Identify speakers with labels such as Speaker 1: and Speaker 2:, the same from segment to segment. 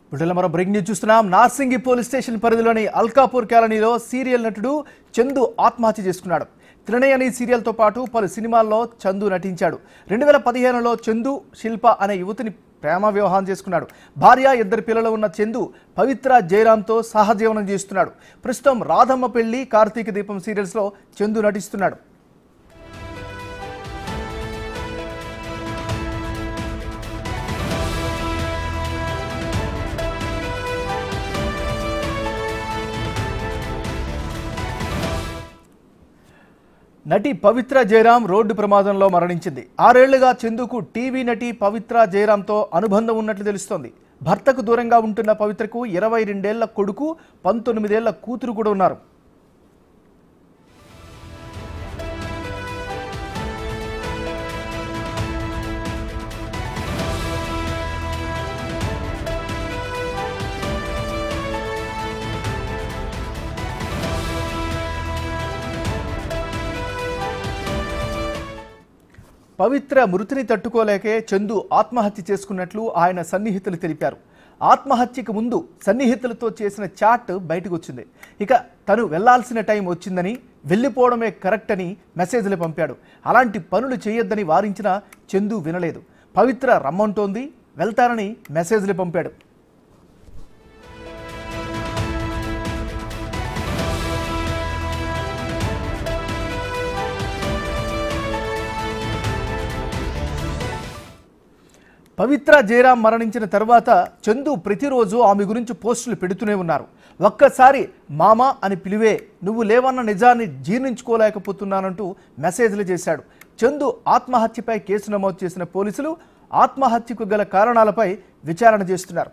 Speaker 1: వీటిలో మరో break news చూస్తున్నాం నార్సింగి పోలీస్ స్టేషన్ పరిధిలోని అల్కాపూర్ కాలనీలో సీరియల్ నటుడు చందు ఆత్మహత్య చేసుకున్నాడు త్రినయ అనే సీరియల్తో పాటు పలు సినిమాల్లో చందు నటించాడు రెండు వేల పదిహేనులో చందు శిల్ప అనే యువతిని ప్రేమ వివాహం చేసుకున్నాడు భార్య ఇద్దరు పిల్లలు ఉన్న చందు పవిత్ర జయరాంతో సహజీవనం చేస్తున్నాడు ప్రస్తుతం రాధమ్మ పెళ్లి కార్తీక దీపం సీరియల్స్లో చందు నటిస్తున్నాడు నటి పవిత్ర జయరాం రోడ్డు ప్రమాదంలో మరణించింది ఆరేళ్లుగా చందుకు టీవీ నటి పవిత్ర జయరాంతో అనుబంధం ఉన్నట్లు తెలుస్తోంది భర్తకు దూరంగా ఉంటున్న పవిత్రకు ఇరవై రెండేళ్ల కొడుకు పంతొమ్మిదేళ్ల కూతురు కూడా ఉన్నారు పవిత్ర మృతిని తట్టుకోలేకే చందు ఆత్మహత్య చేసుకున్నట్లు ఆయన సన్నిహితులు తెలిపారు ఆత్మహత్యకు ముందు సన్నిహితులతో చేసిన చాట్ బయటకు వచ్చింది ఇక తను వెళ్లాల్సిన టైం వచ్చిందని వెళ్ళిపోవడమే కరెక్ట్ అని మెసేజ్లు పంపాడు అలాంటి పనులు చేయొద్దని వారించిన చందు వినలేదు పవిత్ర రమ్మంటోంది వెళ్తానని మెసేజ్లు పంపాడు పవిత్ర జయరాం మరణించిన తర్వాత చందు ప్రతిరోజు ఆమె గురించి పోస్టులు పెడుతూనే ఉన్నారు ఒక్కసారి మామ అని పిలివే నువ్వు లేవన్న నిజాన్ని జీర్ణించుకోలేకపోతున్నానంటూ మెసేజ్లు చేశాడు చందు ఆత్మహత్యపై కేసు నమోదు చేసిన పోలీసులు ఆత్మహత్యకు గల కారణాలపై విచారణ చేస్తున్నారు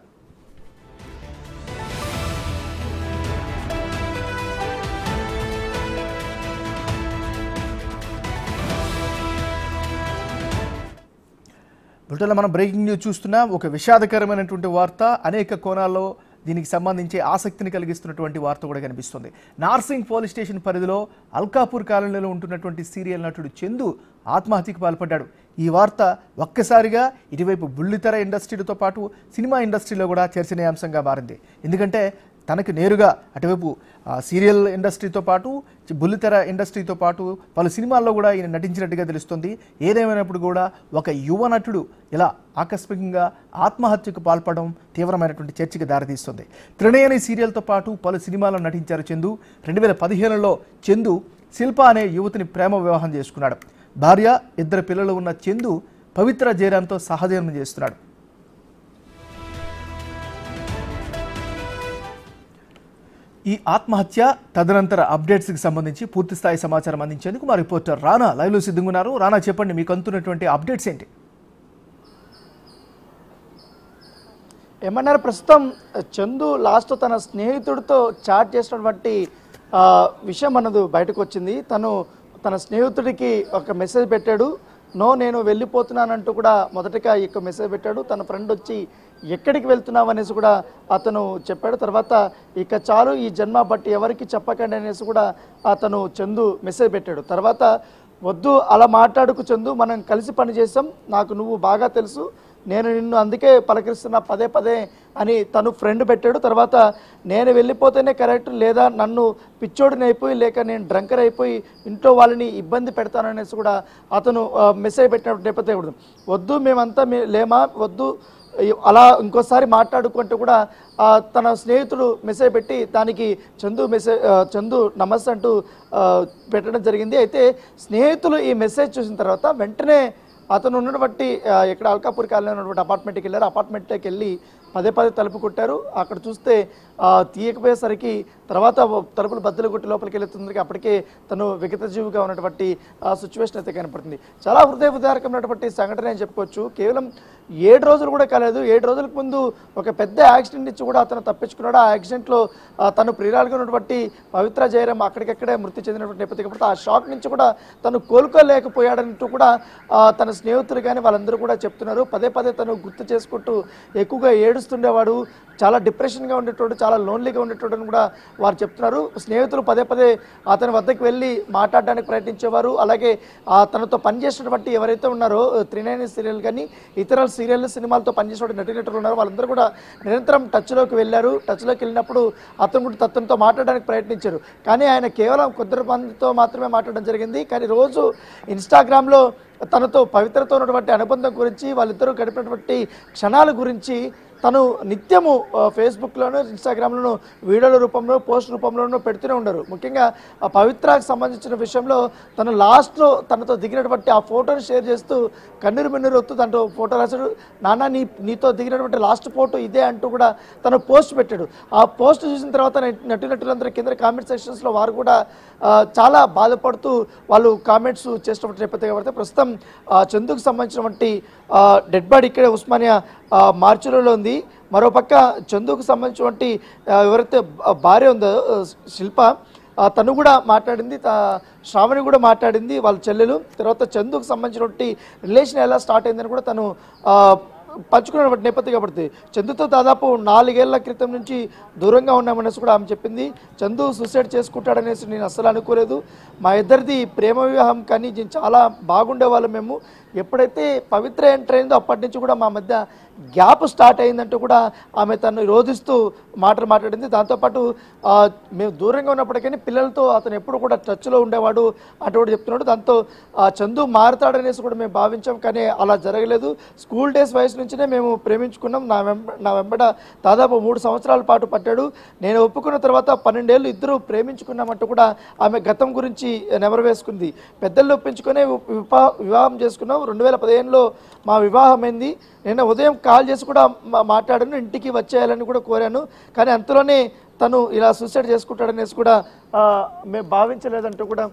Speaker 1: బులెటిన్లో మనం బ్రేకింగ్ న్యూస్ చూస్తున్నాం ఒక విషాదకరమైనటువంటి వార్త అనేక కోణాల్లో దీనికి సంబంధించి ఆసక్తిని కలిగిస్తున్నటువంటి వార్త కూడా కనిపిస్తుంది నార్సింగ్ పోలీస్ స్టేషన్ పరిధిలో అల్కాపూర్ కాలనీలో ఉంటున్నటువంటి సీరియల్ నటుడు చందు ఆత్మహత్యకు పాల్పడ్డాడు ఈ వార్త ఒక్కసారిగా ఇటువైపు బుల్లితెర ఇండస్ట్రీతో పాటు సినిమా ఇండస్ట్రీలో కూడా చర్చనీయాంశంగా మారింది ఎందుకంటే తనకు నేరుగా అటువైపు ఆ, సీరియల్ ఇండస్ట్రీతో పాటు చి- బుల్లితెర ఇండస్ట్రీతో పాటు పలు సినిమాల్లో కూడా ఈయన నటించినట్టుగా తెలుస్తుంది ఏదేమైనప్పుడు కూడా ఒక యువ నటుడు ఇలా ఆకస్మికంగా ఆత్మహత్యకు పాల్పడడం తీవ్రమైనటువంటి చర్చకి దారితీస్తుంది త్రినయని సీరియల్తో పాటు పలు సినిమాల్లో నటించారు చందు రెండు వేల పదిహేనులో చందు శిల్ప అనే యువతిని ప్రేమ వివాహం చేసుకున్నాడు భార్య ఇద్దరు పిల్లలు ఉన్న చందు పవిత్ర జయరాంతో సహజీవనం చేస్తున్నాడు ఈ ఆత్మహత్య తదనంతర అప్డేట్స్కి సంబంధించి పూర్తి స్థాయి సమాచారం అందించేందుకు మా రిపోర్టర్ రానా లైవ్లో సిద్ధంగా ఉన్నారు రానా చెప్పండి మీకు అందుతున్నటువంటి అప్డేట్స్ ఏంటి
Speaker 2: ఏమన్నారు ప్రస్తుతం చందు లాస్ట్ తన స్నేహితుడితో చాట్ చేసినటువంటి ఆ, విషయం అన్నది బయటకు వచ్చింది తను తన స్నేహితుడికి ఒక మెసేజ్ పెట్టాడు నో నేను వెళ్ళిపోతున్నానంటూ కూడా మొదటగా ఈ యొక్క మెసేజ్ పెట్టాడు తన ఫ్రెండ్ వచ్చి ఎక్కడికి వెళ్తున్నావు అనేసి కూడా అతను చెప్పాడు తర్వాత ఇక చాలు ఈ జన్మ బట్టి ఎవరికి చెప్పకండి అనేసి కూడా అతను చందు మెసేజ్ పెట్టాడు తర్వాత వద్దు అలా మాట్లాడుకు చందు మనం కలిసి పని చేసాం నాకు నువ్వు బాగా తెలుసు నేను నిన్ను అందుకే పలకరిస్తున్నా పదే పదే అని తను ఫ్రెండ్ పెట్టాడు తర్వాత నేను వెళ్ళిపోతేనే కరెక్ట్ లేదా నన్ను పిచ్చోడిని అయిపోయి లేక నేను డ్రంకర్ అయిపోయి ఇంట్లో వాళ్ళని ఇబ్బంది పెడతాననేసి కూడా అతను ఆ, మెసేజ్ పెట్టిన నేపథ్యం కూడా ఉంది. వద్దు మేమంతా మే లేమా వద్దు అయ్యో, అలా ఇంకోసారి మాట్లాడుకుంటూ కూడా ఆ, తన స్నేహితుడు మెసేజ్ పెట్టి దానికి చందు మెసేజ్ ఆ, చందు నమస్తే అంటూ ఆ, పెట్టడం జరిగింది అయితే స్నేహితులు ఈ మెసేజ్ చూసిన తర్వాత వెంటనే అతను ఉన్నటువంటి ఆ, ఇక్కడ అల్కాపూర్ కాలనీ ఉన్నటువంటి అపార్ట్మెంట్కి వెళ్ళారు అపార్ట్మెంట్లోకి వెళ్ళి పదే పదే తలుపు కొట్టారు అక్కడ చూస్తే ఆ, తీయకపోయేసరికి తర్వాత తలుపులు బద్దలు కొట్టి లోపలికి వెళ్తుంది అప్పటికే తను విగత జీవిగా ఉన్నటువంటి సిచ్యువేషన్ అయితే కనపడుతుంది చాలా హృదయ ఉదారకమైనటువంటి సంఘటన అని చెప్పుకోవచ్చు కేవలం ఏడు రోజులు కూడా కాలేదు ఏడు రోజులకు ముందు ఒక పెద్ద యాక్సిడెంట్ నుంచి కూడా అతను తప్పించుకున్నాడు ఆ యాక్సిడెంట్లో ఆ, తను ప్రియురాలుగా ఉన్నటువంటి పవిత్ర జయరాం అక్కడికక్కడే మృతి చెందినటువంటి నేపథ్యం కాబట్టి ఆ షాక్ నుంచి కూడా తను కోలుకోలేకపోయాడంటూ కూడా ఆ, తన స్నేహితులు కానీ వాళ్ళందరూ కూడా చెప్తున్నారు పదే పదే తను గుర్తు చేసుకుంటూ ఎక్కువగా ఏడుస్తూ ఏడుస్తుండేవాడు చాలా డిప్రెషన్గా ఉండేటోడు చాలా లోన్లీగా ఉండేటోడు అని కూడా వారు చెప్తున్నారు స్నేహితులు పదే పదే అతని వద్దకు వెళ్ళి మాట్లాడడానికి ప్రయత్నించేవారు అలాగే ఆ తనతో పనిచేసినటువంటి ఎవరైతే ఉన్నారో త్రీ నైన్ సీరియల్ కానీ ఇతర సీరియల్ సినిమాలతో పనిచేసిన నటీనటులు ఉన్నారో వాళ్ళందరూ కూడా నిరంతరం టచ్లోకి వెళ్ళారు టచ్లోకి వెళ్ళినప్పుడు అతను కూడా అతనితో మాట్లాడడానికి ప్రయత్నించారు కానీ ఆయన కేవలం కొద్ది మందితో మాత్రమే మాట్లాడడం జరిగింది కానీ రోజు ఇన్స్టాగ్రామ్లో తనతో పవిత్రతో ఉన్నటువంటి అనుబంధం గురించి వాళ్ళిద్దరూ గడిపినటువంటి క్షణాల గురించి తను నిత్యము ఆ, ఫేస్బుక్లోను ఇన్స్టాగ్రామ్లోను వీడియోల రూపంలో పోస్ట్ రూపంలోనూ పెడుతూనే ఉండరు ముఖ్యంగా ఆ పవిత్రకు సంబంధించిన విషయంలో తను లాస్ట్లో తనతో దిగినటువంటి ఆ ఫోటోని షేర్ చేస్తూ కన్నీరు మిన్నీరు వస్తూ దాంట్లో ఫోటో రాశాడు నాన్న నీ నీతో దిగినటువంటి లాస్ట్ ఫోటో ఇదే అంటూ కూడా తను పోస్ట్ పెట్టాడు ఆ పోస్ట్ చూసిన తర్వాత నటి- నటీనటులందరూ కింద కామెంట్ సెక్షన్స్లో వారు కూడా ఆ, చాలా బాధపడుతూ వాళ్ళు కామెంట్స్ చేసినటువంటి నేపథ్యం కాబట్టి ప్రస్తుతం ఆ, చందుకు సంబంధించినటువంటి డెడ్ బాడీ ఇక్కడే ఉస్మానియా ఆ, మార్చులలో ఉంది మరోపక్క చందుకు సంబంధించినటువంటి ఆ, ఎవరైతే బ- భార్య ఉందో ఆ, శిల్ప ఆ, తను కూడా మాట్లాడింది తా- శ్రావణి కూడా మాట్లాడింది వాళ్ళ చెల్లెలు తర్వాత చందుకు సంబంధించినటువంటి రిలేషన్ ఎలా స్టార్ట్ అయిందని కూడా తను ఆ, పంచుకున్నటువంటి నేపథ్యం కాబట్టి చందుతో దాదాపు నాలుగేళ్ల క్రితం నుంచి దూరంగా ఉన్నామనేసి కూడా ఆమె చెప్పింది చందు సూసైడ్ చేసుకుంటాడనేసి నేను అస్సలు అనుకోలేదు మా ఇద్దరిది ప్రేమ వివాహం కానీ ఇది చాలా బాగుండే వాళ్ళం మేము ఎప్పుడైతే పవిత్ర ఎంటర్ అయిందో అప్పటి నుంచి కూడా మా మధ్య గ్యాప్ స్టార్ట్ అయిందంటూ కూడా ఆమె తను రోధిస్తూ మాటలు మాట్లాడింది దాంతోపాటు ఆ, మేము దూరంగా ఉన్నప్పటికీ పిల్లలతో అతను ఎప్పుడు కూడా టచ్లో ఉండేవాడు అంటూ కూడా చెప్తున్నాడు దాంతో ఆ, చందు మారుతాడనేసి కూడా మేము భావించాం కానీ అలా జరగలేదు స్కూల్ డేస్ వయసు నుంచినే మేము ప్రేమించుకున్నాం నా వెంబ నా వెంబడ దాదాపు మూడు సంవత్సరాల పాటు పట్టాడు నేను ఒప్పుకున్న తర్వాత పన్నెండేళ్ళు ఇద్దరు ప్రేమించుకున్నామంటూ కూడా ఆమె గతం గురించి నెమరు వేసుకుంది పెద్దలు ఒప్పించుకునే వివా వివాహం చేసుకున్నాం రెండు వేల పదిహేనులో మా వివాహం అయింది నిన్న ఉదయం కాల్ చేసి కూడా మా- మాట్లాడాను ఇంటికి వచ్చేయాలని కూడా కోరాను కానీ అంతలోనే తను ఇలా సూసైడ్ చేసుకుంటాడనేసి కూడా ఆ, మేము భావించలేదంటూ కూడా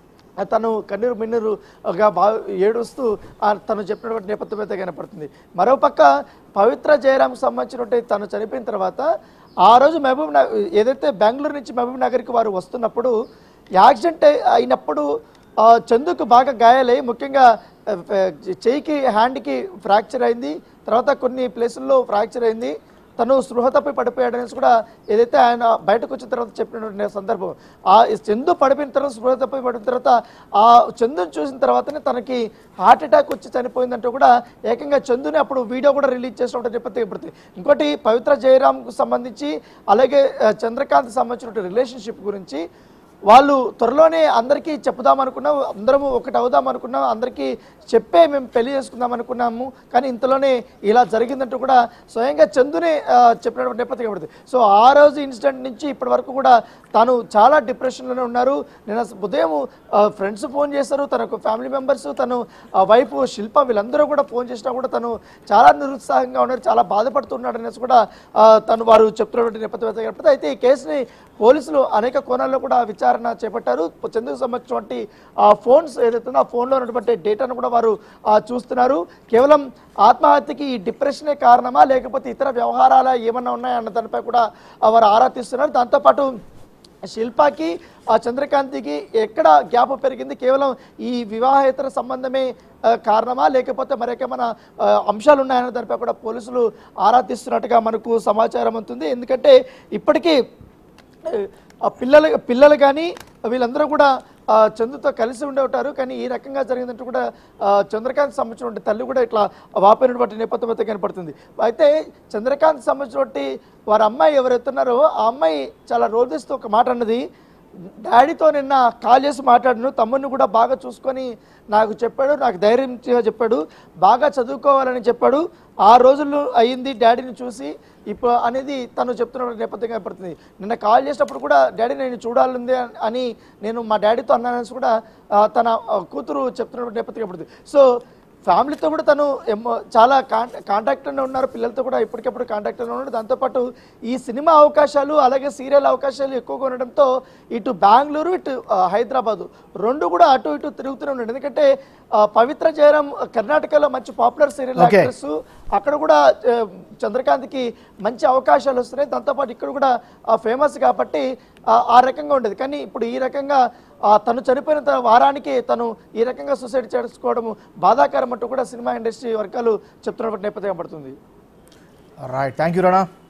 Speaker 2: ఆ తను కన్నీరు మిన్నీరుగా బా ఏడుస్తూ ఆ తను చెప్పినటువంటి నేపథ్యం అయితే కనపడుతుంది మరోపక్క పవిత్ర జయరాంకి సంబంధించినటువంటి తను చనిపోయిన తర్వాత ఆ రోజు మహబూబ్ నగర్ ఏదైతే బెంగళూరు నుంచి మహబూబ్ నగర్కి వారు వస్తున్నప్పుడు యాక్సిడెంట్ అయి- అయినప్పుడు ఆ, చందుకు బాగా గాయాలై ముఖ్యంగా ఆ, చెయ్యికి హ్యాండ్కి ఫ్రాక్చర్ అయింది తర్వాత కొన్ని ప్లేసుల్లో ఫ్రాక్చర్ అయింది తను స్పృహ తప్పి పడిపోయాడనేసి కూడా ఏదైతే ఆయన బయటకు వచ్చిన తర్వాత చెప్పిన సందర్భం ఆ చందు పడిపోయిన తర్వాత స్పృహ తప్పి పడిన తర్వాత ఆ చందుని చూసిన తర్వాతనే తనకి హార్ట్ అటాక్ వచ్చి చనిపోయిందంటూ కూడా ఏకంగా చందుని అప్పుడు వీడియో కూడా రిలీజ్ చేసినప్పుడు నేపథ్యం పడుతుంది ఇంకోటి పవిత్ర జయరామ్కు సంబంధించి అలాగే ఆ, చంద్రకాంత్ సంబంధించిన రిలేషన్షిప్ గురించి వాళ్ళు త్వరలోనే అందరికీ చెప్పుదాం అనుకున్నాం అందరము ఒకటి అవుదాం అనుకున్నాం అందరికీ చెప్పే మేము పెళ్లి చేసుకుందాం అనుకున్నాము కానీ ఇంతలోనే ఇలా జరిగిందంటూ కూడా స్వయంగా చందునే ఆ, చెప్పినటువంటి నేపథ్యం పడుతుంది సో ఆ రోజు ఇన్సిడెంట్ నుంచి ఇప్పటి వరకు కూడా తాను చాలా డిప్రెషన్లోనే ఉన్నారు నేను అసలు ఉదయం ఫ్రెండ్స్ ఫోన్ చేశారు తనకు ఫ్యామిలీ మెంబర్స్ తను వైఫ్ శిల్ప వీళ్ళందరూ కూడా ఫోన్ చేసినా కూడా తను చాలా నిరుత్సాహంగా ఉన్నారు చాలా బాధపడుతున్నాడు అనేసి కూడా ఆ, తను వారు చెప్తున్నటువంటి నేపథ్యం అయితే కనపడుతుంది. అయితే ఈ కేసుని పోలీసులు అనేక కోణాల్లో కూడా విచారణ చేపట్టారు చందుకు సంబంధించినటువంటి ఆ ఫోన్స్ ఏదైతే ఉందో ఆ ఫోన్లో ఉన్నటువంటి డేటాను కూడా వారు ఆ, చూస్తున్నారు కేవలం ఆత్మహత్యకి ఈ డిప్రెషనే కారణమా లేకపోతే ఇతర వ్యవహారాల ఏమన్నా ఉన్నాయా అన్న దానిపై కూడా ఆ, వారు ఆరా తీస్తున్నారు దాంతోపాటు శిల్పాకి ఆ చంద్రకాంతికి ఎక్కడ గ్యాప్ పెరిగింది కేవలం ఈ వివాహేతర సంబంధమే ఆ, కారణమా లేకపోతే మరేకేమైనా ఆ, అంశాలు ఉన్నాయన్న దానిపై కూడా పోలీసులు ఆరా తీస్తున్నట్టుగా మనకు సమాచారం ఉంటుంది ఎందుకంటే ఇప్పటికీ ఆ పిల్లలు పిల్లలు కానీ వీళ్ళందరూ కూడా ఆ, చందుతో కలిసి ఉండే ఉంటారు కానీ ఈ రకంగా జరిగిందంటూ కూడా ఆ, చంద్రకాంత్ సంబంధించినటువంటి తల్లి కూడా ఇట్లా వాపోయినటువంటి నేపథ్యం అయితే కనపడుతుంది అయితే చంద్రకాంత్ సంబంధించినటువంటి వారి అమ్మాయి ఎవరైతున్నారో ఆ అమ్మాయి చాలా రోధిస్తూ ఒక మాట అన్నది డాడీతో నిన్న కాల్ చేసి మాట్లాడాను తమ్ముడిని కూడా బాగా చూసుకొని నాకు చెప్పాడు నాకు ధైర్యంగా చెప్పాడు బాగా చదువుకోవాలని చెప్పాడు ఆ రోజులు అయ్యింది డాడీని చూసి ఇప్పుడు అనేది తను చెప్తున్న నేపథ్యం కనపడుతుంది నిన్న కాల్ చేసినప్పుడు కూడా డాడీ నేను చూడాలంది అని నేను మా డాడీతో అన్నానని కూడా ఆ, తన ఆ, కూతురు చెప్తున్న నేపథ్యం కనపడుతుంది సో ఫ్యామిలీతో కూడా తను ఎమ్మో చాలా కాన్ కాంటాక్ట్లోనే ఉన్నారు పిల్లలతో కూడా ఇప్పటికెప్పుడు కాంటాక్ట్లోనే ఉన్నారు దాంతోపాటు ఈ సినిమా అవకాశాలు అలాగే సీరియల్ అవకాశాలు ఎక్కువగా ఉండడంతో ఇటు బెంగళూరు ఇటు ఆ, హైదరాబాదు రెండు కూడా అటు ఇటు తిరుగుతూనే ఉన్నాడు ఎందుకంటే ఆ, పవిత్ర జయరాం కర్ణాటకలో మంచి పాపులర్ సీరియల్
Speaker 1: Okay.
Speaker 2: యాక్ట్రెస్ అక్కడ కూడా ఆ, చంద్రకాంత్కి మంచి అవకాశాలు వస్తున్నాయి దాంతోపాటు ఇక్కడ కూడా ఫేమస్ కాబట్టి ఆ, ఆ రకంగా ఉండేది కానీ ఇప్పుడు ఈ రకంగా ఆ, తను చనిపోయిన త- వారానికి తను ఈ రకంగా సూసైడ్ చేసుకోవడం బాధాకరం అంటూ కూడా సినిమా ఇండస్ట్రీ వర్గాలు చెప్తున్నటువంటి నేపథ్యం పడుతుంది
Speaker 1: రైట్ థ్యాంక్ యూ రాణా